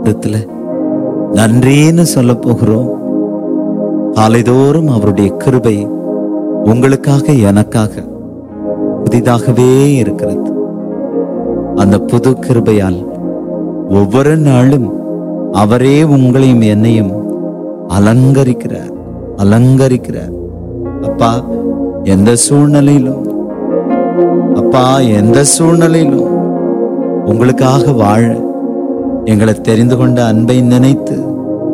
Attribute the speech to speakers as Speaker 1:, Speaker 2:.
Speaker 1: இடத்துல நன்றின்னு சொல்ல போகிறோம் காலைதோறும் அவருடைய கிருபை உங்களுக்காக எனக்காக புதிதாகவே இருக்கிறது அந்த புது கிருபையால் ஒவ்வொரு நாளும் அவரே உங்களையும் என்னையும் அலங்கரிக்கிறார் அலங்கரிக்கிறார் அப்பா எந்த சூழ்நிலையிலும் அப்பா எந்த சூழ்நிலையிலும் உங்களுக்காக வாழ எங்களை தெரிந்து கொண்ட அன்பை நினைத்து